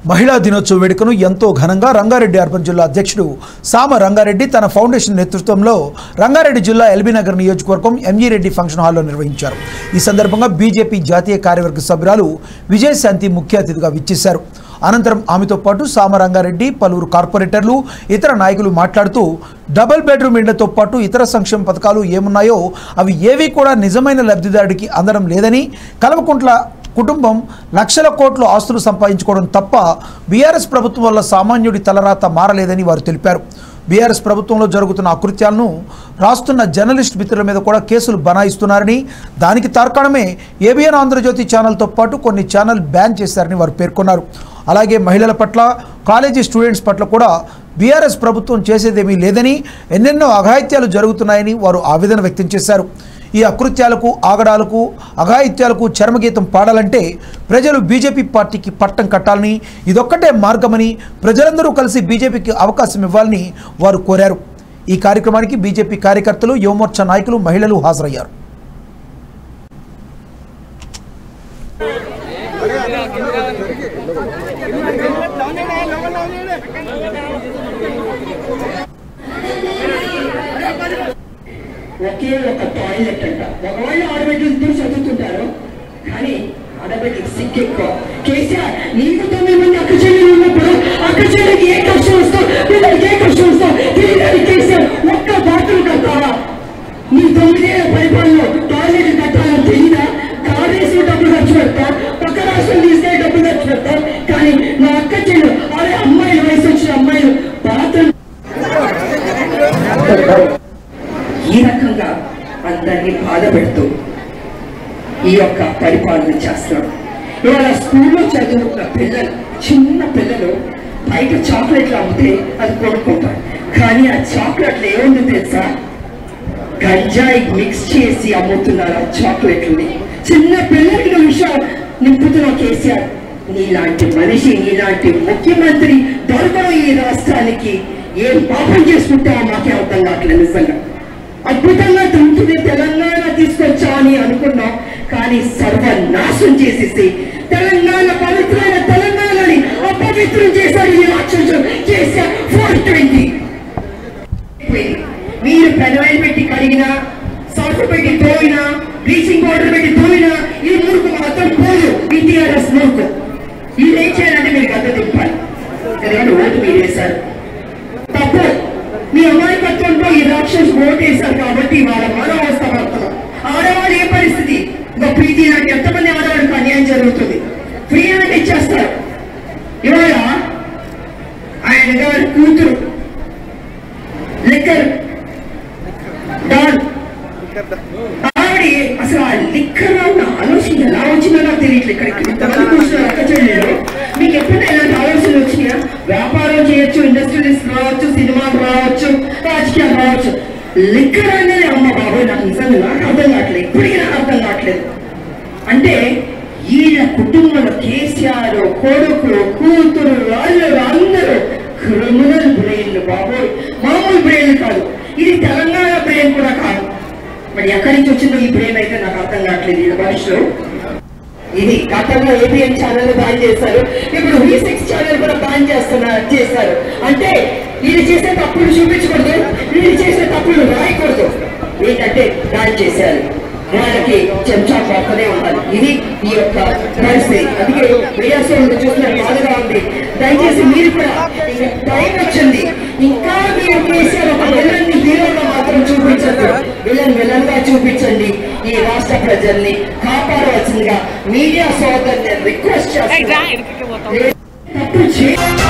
మహిళా దినోత్సవ వేడుకను ఎంతో ఘనంగా రంగారెడ్డి అర్బన్ జిల్లా అధ్యక్షుడు సామ రంగారెడ్డి తన ఫౌండేషన్ నేతృత్వంలో రంగారెడ్డి జిల్లా ఎల్బీ నగర్ నియోజకవర్గం ఎంజీ రెడ్డి ఫంక్షన్ హాల్లో నిర్వహించారు ఈ సందర్భంగా బీజేపీ జాతీయ కార్యవర్గ సభ్యురాలు విజయశాంతి ముఖ్య అతిథిగా విచ్చేశారు అనంతరం ఆమెతో పాటు సామ రంగారెడ్డి పలువురు కార్పొరేటర్లు ఇతర నాయకులు మాట్లాడుతూ డబుల్ బెడ్రూమ్ ఇళ్లతో పాటు ఇతర సంక్షేమ పథకాలు ఏమున్నాయో అవి ఏవీ కూడా నిజమైన లబ్ధిదారుడికి అందడం లేదని కల్వకుంట్ల కుటుంబం లక్షల కోట్లు ఆస్తులు సంపాదించుకోవడం తప్ప బీఆర్ఎస్ ప్రభుత్వం వల్ల సామాన్యుడి తలరాత మారలేదని వారు తెలిపారు బీఆర్ఎస్ ప్రభుత్వంలో జరుగుతున్న అకృత్యాలను రాస్తున్న జర్నలిస్ట్ మిత్రుల మీద కూడా కేసులు బనాయిస్తున్నారని దానికి తార్కాణమే ఏబిఎన్ ఆంధ్రజ్యోతి ఛానల్తో పాటు కొన్ని ఛానల్ బ్యాన్ చేశారని వారు పేర్కొన్నారు అలాగే మహిళల పట్ల కాలేజీ స్టూడెంట్స్ పట్ల కూడా బీఆర్ఎస్ ప్రభుత్వం చేసేదేమీ లేదని ఎన్నెన్నో అఘాయిత్యాలు జరుగుతున్నాయని వారు ఆవేదన వ్యక్తం చేశారు ఈ అకృత్యాలకు ఆగడాలకు అఘాయిత్యాలకు చర్మగీతం పాడాలంటే ప్రజలు బీజేపీ పార్టీకి పట్టం కట్టాలని ఇదొక్కటే మార్గమని ప్రజలందరూ కలిసి బీజేపీకి అవకాశం ఇవ్వాలని వారు కోరారు ఈ కార్యక్రమానికి బీజేపీ కార్యకర్తలు యువమోర్చా నాయకులు మహిళలు హాజరయ్యారు ఒకే ఒక టాయిలెట్ అంట మగవాళ్ళు ఆడబిడ్డలు ఇద్దరు చదువుతుంటారు కానీ ఆడబిడ్డలకు సిగ్గు ఎక్కువ కేసీఆర్ నీకు తొమ్మిది మంది అక్క చెల్లెలు ఉన్నప్పుడు అక్క చెల్లెకి ఏ కష్టం వస్తావు పిల్లలకి ఏ కష్టం వస్తావు తెలియదని కేసీఆర్ ఒక్క బాత్రూమ్ కట్టావా నీ తొమ్మిదేళ్ల పరిపాలనలో టాయిలెట్ కట్టాలని తెలియదా కాంగ్రెస్ డబ్బులు ఖర్చు పెడతావు పక్క రాష్ట్రం తీసుకే డబ్బులు ఖర్చు పెడతావు కానీ నా అక్క చెల్లెలు అరే అమ్మాయిలు వయసు వచ్చిన అమ్మాయిలు బాత్రూమ్ ఈ రకంగా అందరినీ బాధ పెడుతూ ఈ యొక్క పరిపాలన చేస్తున్నాడు ఇవాళ స్కూల్లో చదువుకున్న పిల్లలు చిన్న పిల్లలు బయట చాక్లెట్లు అమ్మితే అది కొనుక్కుంటారు కానీ ఆ చాక్లెట్లు ఏముంది తెలుసా గంజాయి మిక్స్ చేసి అమ్ముతున్నారు ఆ చాక్లెట్లని చిన్న పిల్లలకి విషయం నింపుతున్న కేసీఆర్ నీలాంటి మనిషి నీలాంటి ముఖ్యమంత్రి దొరకడం ఈ రాష్ట్రానికి ఏం పాపం చేసుకుంటావో మాకే అర్థం కావట్లేదు నిజంగా అద్భుతంగా తింటుంది తెలంగాణ తీసుకొచ్చా అని అనుకున్నాం కానీ సర్వనాశం చేసేసి తెలంగాణ పవిత్రమైన తెలంగాణని అపవిత్రం చేశారు ఈ రాక్షసులు కేసీఆర్ ఫోర్ ట్వంటీ అయిపోయింది. మీరు పెనవైల్ పెట్టి కడిగినా సర్ఫ్ పెట్టి తోయినా బ్లీచింగ్ పౌడర్ పెట్టి తోయినా ఈ మురుకు మాత్రం పోదు ఈ టీఆర్ఎస్ మురుకు ఇది ఏం చేయాలంటే మీరు గద్ద తిప్పాలి ఎందుకంటే ఓటు మీరు వేశారు తప్పు మీ అమాయకత్వంతో ఈ రాక్షసు ఓటు వేశారు కాబట్టి వాళ్ళ మనం వస్తా పడుతున్నాం ఆడవాళ్ళు ఏ పరిస్థితి ఇంకా ప్రీతి నాకు ఎంతమంది ఆడవాళ్ళకి అన్యాయం జరుగుతుంది ఫ్రీ అంటే ఇచ్చేస్తారు ఇవాళ ఆయన గారి కూతురు లిక్కర్ డాన్ ఆవిడ అసలు ఆ లిక్కర్ ఉన్న ఆలోచన ఎలా వచ్చిందో నాకు తెలియట్లేదు ఇక్కడికి ఇంతమంది కూర్చున్నారు అక్క చెల్లెలు మీకు ఎప్పుడైనా ఇలాంటి ఆలోచనలు వచ్చినాయా వ్యాపారం చేయొచ్చు ఇండస్ట్రీస్ రావచ్చు సినిమాలు రావచ్చు రాజకీయాలు రావచ్చు లిక్కర్ అనేది అమ్మ బాబోయ్ నాకు నిజంగా నాకు అర్థం కావట్లేదు ఇప్పటికీ నాకు అర్థం కావట్లేదు అంటే ఈయన కుటుంబంలో కేసీఆర్ కొడుకు కూతురు అల్లుడు అందరూ క్రిమినల్ బ్రెయిన్లు బాబోయ్ మామూలు బ్రెయిన్ కాదు ఇది తెలంగాణ బ్రెయిన్ కూడా కాదు మరి ఎక్కడి నుంచి వచ్చిందో ఈ బ్రెయిన్ అయితే నాకు అర్థం కావట్లేదు ఈ మనుషులు ఇది గతంలో ఏబిఎన్ ఛానల్ బ్యాన్ చేశారు ఇప్పుడు వి సిక్స్ ఛానల్ కూడా బ్యాన్ చేస్తున్నారు చేశారు అంటే వీళ్ళు చేసే తప్పులు చూపించకూడదు వీళ్ళు చేసే తప్పులు రాయకూడదు ఏంటంటే బ్యాన్ చేశారు వాళ్ళకి చెంచా పక్కనే ఉండాలి ఇది ఈ యొక్క పరిస్థితి అందుకే విలాసం చూసిన బాధగా ఉంది దయచేసి మీరు కూడా ఇంకా టైం వచ్చింది ఇంకా మీరు కేసీఆర్ ఒక విలన్ హీరోగా మాత్రం చూపించద్దు విలన్ విలన్ గా చూపించండి ఈ రాష్ట్ర ప్రజల్ని కాపాడవలసిందిగా మీడియా సోదరుని రిక్వెస్ట్ చేస్తున్నారు తప్పు చేయ